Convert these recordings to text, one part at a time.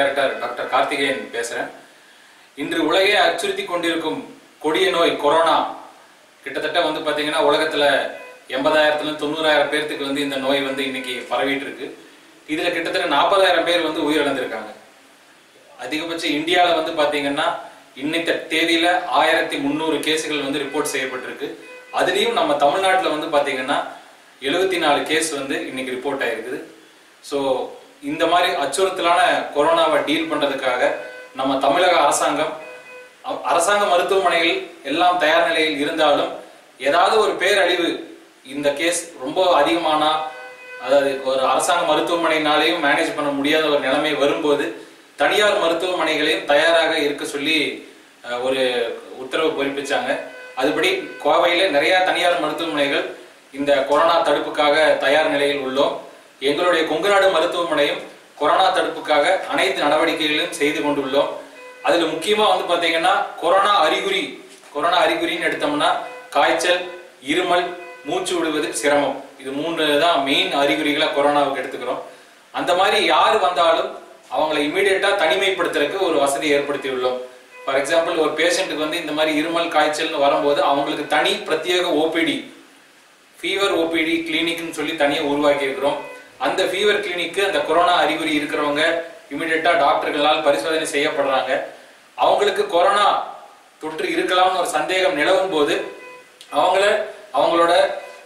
director doctor Karthikeyan பேசுறேன் இன்று உலகே அச்சுறுத்தி கொண்டிருக்கும் கொடிய நோய் கொரோனா கிட்டத்தட்ட வந்து பாத்தீங்கன்னா உலகத்துல எண்பதாயிரத்துல இருந்து தொண்ணூறாயிரம் பேர்த்துக்கு வந்து இந்த நோய் வந்து இன்னைக்கு பரவிட்டு இருக்கு இதுல கிட்டத்தட்ட நாற்பதாயிரம் பேர் வந்து உயிரிழந்திருக்காங்க அதிகபட்சம் இந்தியாவில் வந்து பாத்தீங்கன்னா இன்னைத்த தேதியில ஆயிரத்தி முந்நூறு கேஸுகள் வந்து ரிப்போர்ட் செய்யப்பட்டிருக்கு அதுலயும் நம்ம தமிழ்நாட்டில் வந்து பாத்தீங்கன்னா எழுபத்தி நாலு கேஸ் வந்து இன்னைக்கு ரிப்போர்ட் ஆயிருக்குது ஸோ இந்த மாதிரி அச்சுறுத்தலான கொரோனாவை டீல் பண்றதுக்காக நம்ம தமிழக அரசாங்கம் அ- அரசாங்க மருத்துவமனைகள் எல்லாம் தயார் நிலையில் இருந்தாலும் ஏதாவது ஒரு பேரழிவு இந்த கேஸ் ரொம்ப அதிகமானா அதாவது ஒரு அரசாங்க மருத்துவமனைனாலையும் மேனேஜ் பண்ண முடியாத ஒரு நிலைமை வரும்போது தனியார் மருத்துவமனைகளையும் தயாராக இருக்க சொல்லி அஹ், ஒரு உத்தரவு பிறப்பிச்சாங்க அதுபடி கோவையில நிறைய தனியார் மருத்துவமனைகள் இந்த கொரோனா தடுப்புக்காக தயார் நிலையில் உள்ளோம் எங்களுடைய கொங்குநாடு மருத்துவமனையும் கொரோனா தடுப்புக்காக அனைத்து நடவடிக்கைகளையும் செய்து கொண்டுள்ளோம் அதுல முக்கியமா வந்து பாத்தீங்கன்னா கொரோனா அறிகுறி கொரோனா அறிகுறின்னு எடுத்தோம்னா காய்ச்சல் இருமல் மூச்சு விடுவது சிரமம் இது மூன்று தான் மெயின் அறிகுறிகளை கொரோனாவுக்கு எடுத்துக்கிறோம் அந்த மாதிரி யார் வந்தாலும் அவங்களை இமீடியட்டா தனிமைப்படுத்துறதுக்கு ஒரு வசதி ஏற்படுத்தி உள்ளோம் ஃபார் எக்ஸாம்பிள் ஒரு பேஷண்ட்டுக்கு வந்து இந்த மாதிரி இருமல் காய்ச்சல்னு வரும்போது அவங்களுக்கு தனி பிரத்யேக ஓபிடி ஃபீவர் ஓபிடி கிளினிக்னு சொல்லி தனியாக உருவாக்கி இருக்கிறோம் அந்த ஃபீவர் கிளினிக்கு அந்த கொரோனா அறிகுறி இருக்கிறவங்க இமிடியட்டா டாக்டர்களால் பரிசோதனை செய்யப்படுறாங்க அவங்களுக்கு கொரோனா தொற்று இருக்கலாம்னு ஒரு சந்தேகம் நிலவும் போது அவங்கள அவங்களோட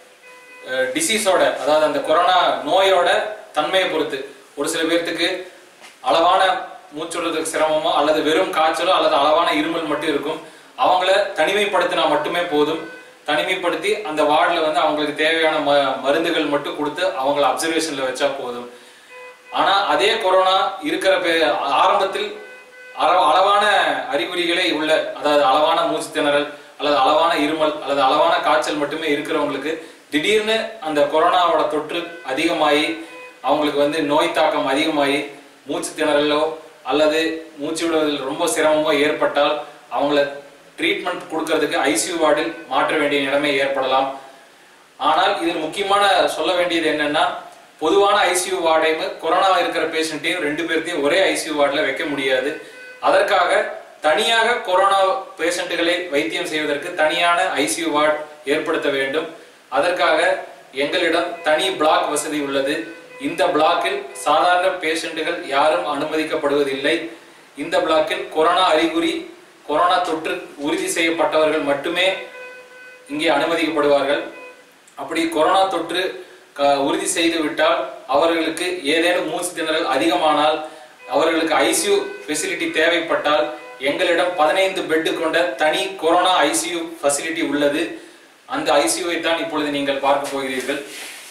டிசீஸோட அதாவது அந்த கொரோனா நோயோட தன்மையை பொறுத்து ஒரு சில பேர்த்துக்கு அளவான மூச்சுடுறதுக்கு சிரமமோ அல்லது வெறும் காய்ச்சலோ அல்லது அளவான இருமல் மட்டும் இருக்கும் அவங்கள தனிமைப்படுத்தினா மட்டுமே போதும் தனிமைப்படுத்தி அந்த வார்டில் வந்து அவங்களுக்கு தேவையான ம மருந்துகள் மட்டும் கொடுத்து அவங்கள அப்சர்வேஷன்ல வச்சா போதும் ஆனா அதே கொரோனா இருக்கிற பே- ஆரம்பத்தில் அள- அளவான அறிகுறிகளே உள்ள அதாவது அளவான மூச்சு திணறல் அல்லது அளவான இருமல் அல்லது அளவான காய்ச்சல் மட்டுமே இருக்கிறவங்களுக்கு திடீர்னு அந்த கொரோனாவோட தொற்று அதிகமாகி அவங்களுக்கு வந்து நோய் தாக்கம் அதிகமாகி மூச்சு திணறலோ அல்லது மூச்சு விடுவதில் ரொம்ப சிரமமோ ஏற்பட்டால் அவங்கள ட்ரீட்மெண்ட் கொடுக்கறதுக்கு ஐசியூ வார்டில் மாற்ற வேண்டிய நிலைமை ஏற்படலாம் ஆனால் இதில் முக்கியமான சொல்ல வேண்டியது என்னன்னா பொதுவான ஐசியூ வார்டையும் கொரோனா இருக்கிற பேஷண்ட்டையும் ரெண்டு பேர்த்தையும் ஒரே ஐசியூ வார்டில் வைக்க முடியாது அதற்காக தனியாக கொரோனா பேஷண்ட்டுகளை வைத்தியம் செய்வதற்கு தனியான ஐசியூ வார்டு ஏற்படுத்த வேண்டும் அதற்காக எங்களிடம் தனி பிளாக் வசதி உள்ளது இந்த பிளாக்கில் சாதாரண பேஷண்ட்டுகள் யாரும் அனுமதிக்கப்படுவதில்லை இந்த பிளாக்கில் கொரோனா அறிகுறி கொரோனா தொற்று உறுதி செய்யப்பட்டவர்கள் மட்டுமே இங்கே அனுமதிக்கப்படுவார்கள் அப்படி கொரோனா தொற்று க- உறுதி செய்து விட்டால் அவர்களுக்கு ஏதேனும் மூச்சு திணறல் அதிகமானால் அவர்களுக்கு ஐசியூ ஃபெசிலிட்டி தேவைப்பட்டால் எங்களிடம் பதினைந்து பெட்டு கொண்ட தனி கொரோனா ஐசியூ ஃபெசிலிட்டி உள்ளது அந்த ஐசியூவை தான் இப்பொழுது நீங்கள் பார்க்க போகிறீர்கள்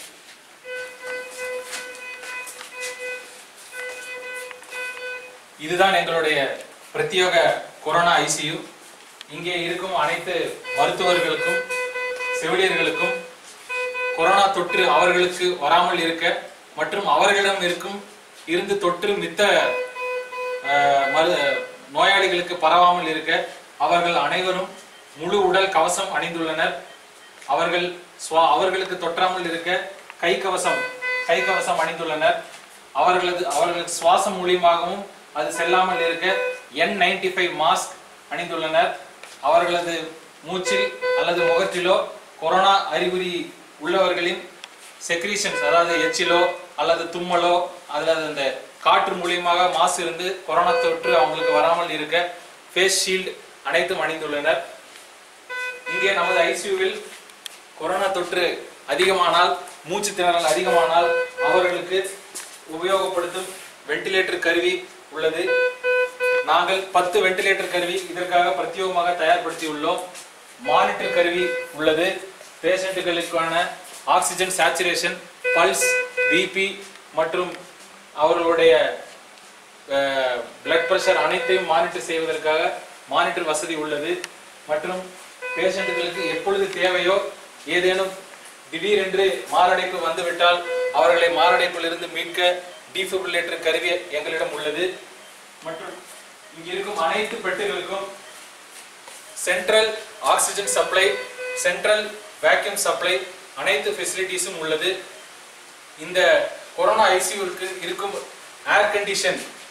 இதுதான் எங்களுடைய பிரத்யேக கொரோனா ஐசியூ இங்கே இருக்கும் அனைத்து மருத்துவர்களுக்கும் செவிலியர்களுக்கும் கொரோனா தொற்று அவர்களுக்கு வராமல் இருக்க மற்றும் அவர்களிடம் இருக்கும் இருந்து தொற்று மித்த அஹ், மரு நோயாளிகளுக்கு பரவாமல் இருக்க அவர்கள் அனைவரும் முழு உடல் கவசம் அணிந்துள்ளனர் அவர்கள் சுவா- அவர்களுக்கு தொற்றாமல் இருக்க கை கவசம் கை கவசம் அணிந்துள்ளனர் அவர்களது அவர்களுக்கு சுவாசம் மூலியமாகவும் அது செல்லாமல் இருக்க என் நைன்டி ஃபைவ் மாஸ்க் அணிந்துள்ளனர் அவர்களது மூச்சில் அல்லது முகத்திலோ கொரோனா அறிகுறி உள்ளவர்களின் செக்ரீஷன்ஸ் அதாவது எச்சிலோ அல்லது தும்மலோ அல்லது அந்த காற்று மூலியமாக மாசு இருந்து கொரோனா தொற்று அவங்களுக்கு வராமல் இருக்க ஃபேஸ் ஷீல்டு அனைத்தும் அணிந்துள்ளனர் இங்கே நமது ஐசியூவில் கொரோனா தொற்று அதிகமானால் மூச்சு திணறல் அதிகமானால் அவர்களுக்கு உபயோகப்படுத்தும் வென்டிலேட்டர் கருவி உள்ளது நாங்கள் பத்து வென்டிலேட்டர் கருவி இதற்காக பிரத்யேகமாக தயார்படுத்தி உள்ளோம் மானிட்டர் கருவி உள்ளது பேஷண்ட்டுகளுக்கான ஆக்சிஜன் சேச்சுரேஷன் பல்ஸ் பிபி மற்றும் அவர்களுடைய பிளட் பிரஷர் அனைத்தையும் மானிட்டர் செய்வதற்காக மானிட்டர் வசதி உள்ளது மற்றும் பேஷண்ட்டுகளுக்கு எப்பொழுது தேவையோ ஏதேனும் திடீரென்று மாரடைப்பு வந்துவிட்டால் அவர்களை மாரடைப்பிலிருந்து மீட்க டிஃபிபிரிலேட்டர் கருவி எங்களிடம் உள்ளது மற்றும் இங்க இருக்கும் அனைத்து பெட்டுகளுக்கும் central oxygen supply central vacuum supply அனைத்து ஃபெசிலிட்டிஸும் உள்ளது இந்த கொரோனா ஐசியூருக்கு இருக்கும் ஏர் கண்டிஷன்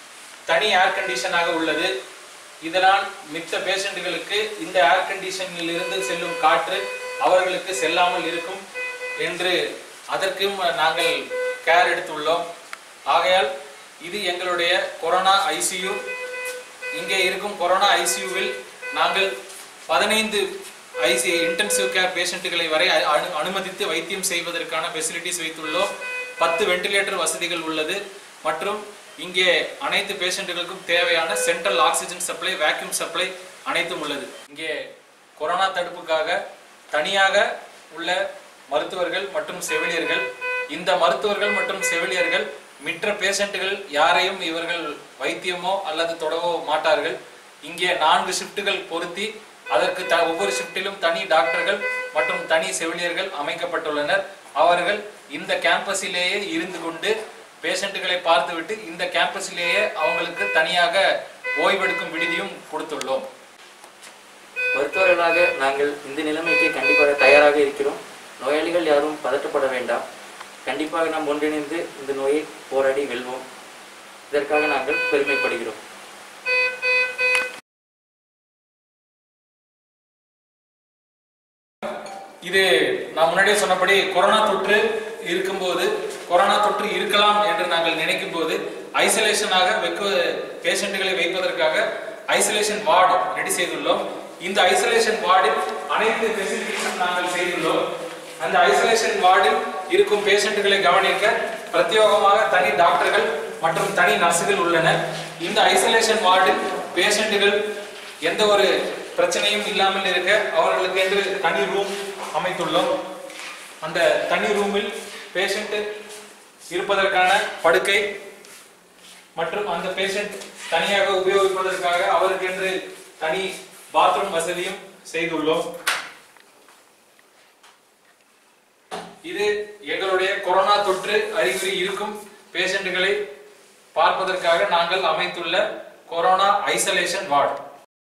தனி ஏர் கண்டிஷனாக உள்ளது இதனால் மித்த பேஷண்ட்டுகளுக்கு இந்த ஏர் கண்டிஷனில் இருந்து செல்லும் காற்று அவர்களுக்கு செல்லாமல் இருக்கும் என்று அதற்கும் நாங்கள் கேர் எடுத்துள்ளோம் ஆகையால் இது எங்களுடைய கொரோனா ஐசியூ இங்கே இருக்கும் கொரோனா ஐசியூவில் நாங்கள் பதினைந்து ஐசி இன்டென்சிவ் கேர் பேஷண்ட்டுகளை வரை அ- அனு அனுமதித்து வைத்தியம் செய்வதற்கான ஃபெசிலிட்டிஸ் வைத்துள்ளோம் பத்து வெண்டிலேட்டர் வசதிகள் உள்ளது மற்றும் இங்கே அனைத்து பேஷண்ட்டுகளுக்கும் தேவையான central oxygen supply vacuum supply அனைத்தும் உள்ளது இங்கே கொரோனா தடுப்புக்காக தனியாக உள்ள மருத்துவர்கள் மற்றும் செவிலியர்கள் இந்த மருத்துவர்கள் மற்றும் செவிலியர்கள் மற்ற பேஷண்ட்டுகள் யாரையும் இவர்கள் வைத்தியமோ அல்லது தொடவோ மாட்டார்கள் இங்கே நான்கு ஷிஃப்ட்டுகள் பொருத்தி அதற்கு த ஒவ்வொரு ஷிஃப்ட்டிலும் தனி டாக்டர்கள் மற்றும் தனி செவிலியர்கள் அமைக்கப்பட்டுள்ளனர் அவர்கள் இந்த கேம்பஸிலேயே இருந்து கொண்டு பேஷண்ட்டுகளை பார்த்துவிட்டு இந்த கேம்பஸிலேயே அவங்களுக்கு தனியாக ஓய்வெடுக்கும் விடுதியும் கொடுத்துள்ளோம் மருத்துவர்களாக நாங்கள் இந்த நிலைமைக்கு கண்டிப்பாக தயாராக இருக்கிறோம் நோயாளிகள் யாரும் பதட்டப்பட வேண்டாம் கண்டிப்பாக நாம் ஒன்றிணைந்து இந்த நோயை போராடி வெல்வோம் இதற்காக நாங்கள் பெருமைப்படுகிறோம் இது நான் முன்னாடியே சொன்னபடி கொரோனா தொற்று இருக்கும்போது கொரோனா தொற்று இருக்கலாம் என்று நாங்கள் நினைக்கும் போது ஐசோலேஷனாக வைக்க பேஷண்ட்டுகளை வைப்பதற்காக ஐசோலேஷன் வார்டு ரெடி செய்துள்ளோம் இந்த ஐசோலேஷன் வார்டில் அனைத்து ஃபெசிலிட்டிஸும் நாங்கள் செய்துள்ளோம் அந்த ஐசோலேஷன் வார்டில் இருக்கும் பேஷண்ட்டுகளை கவனிக்க பிரத்யேகமாக தனி டாக்டர்கள் மற்றும் தனி நர்சுகள் உள்ளனர் இந்த ஐசோலேஷன் வார்டில் பேஷண்ட்டுகள் எந்த ஒரு பிரச்சனையும் இல்லாமல் இருக்க அவர்களுக்கு என்று தனி ரூம் அமைத்துள்ளோம் அந்த தனி ரூமில் பேஷண்ட் இருப்பதற்கான படுக்கை மற்றும் அந்த பேஷண்ட் தனியாக உபயோகிப்பதற்காக அவருக்கென்று தனி பாத்ரூம் வசதியும் செய்துள்ளோம் இது எங்களுடைய கொரோனா தொற்று அறிகுறி இருக்கும் பேஷண்ட்டுகளை பார்ப்பதற்காக நாங்கள் அமைத்துள்ள கொரோனா ஐசோலேஷன் வார்டு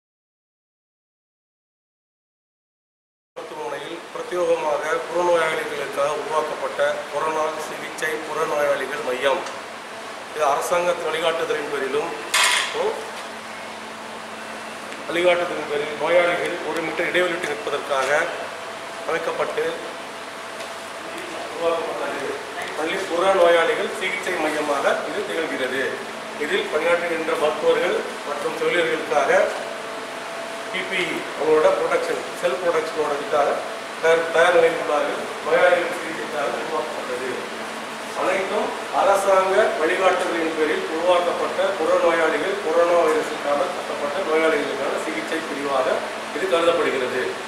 மருத்துவமனையில் பிரத்யேகமாக புறநோயாளிகளுக்காக உருவாக்கப்பட்ட கொரோனா சிகிச்சை புறநோயாளிகள் மையம் இது அரசாங்கத்தின் வழிகாட்டுதலின் பேரிலும் ஓ, வழிகாட்டுதலின் பேரில் நோயாளிகள் ஒரு மீட்டர் இடைவெளி விட்டு நிற்பதற்காக அமைக்கப்பட்டு உருவாக்கப்பட்டது பள்ளி புற நோயாளிகள் சிகிச்சை மையமாக இது திகழ்கிறது இதில் பணியாற்றுகின்ற மருத்துவர்கள் மற்றும் செவிலியர்களுக்காக பிபி அவங்களோட ப்ரொடக்ஷன் செல்ஃப் ப்ரொடக்ஷனோட இதுக்காக தயார் தயார் நிலையில் உள்ளார்கள் நோயாளிகள் சிகிச்சைக்காக உருவாக்கப்பட்டது அனைத்தும் அரசாங்க வழிகாட்டுதலின் பேரில் உருவாக்கப்பட்ட புறநோயாளிகள் கொரோனா வைரஸுக்கான கட்டப்பட்ட நோயாளிகளுக்கான சிகிச்சை பிரிவாக இது கருதப்படுகிறது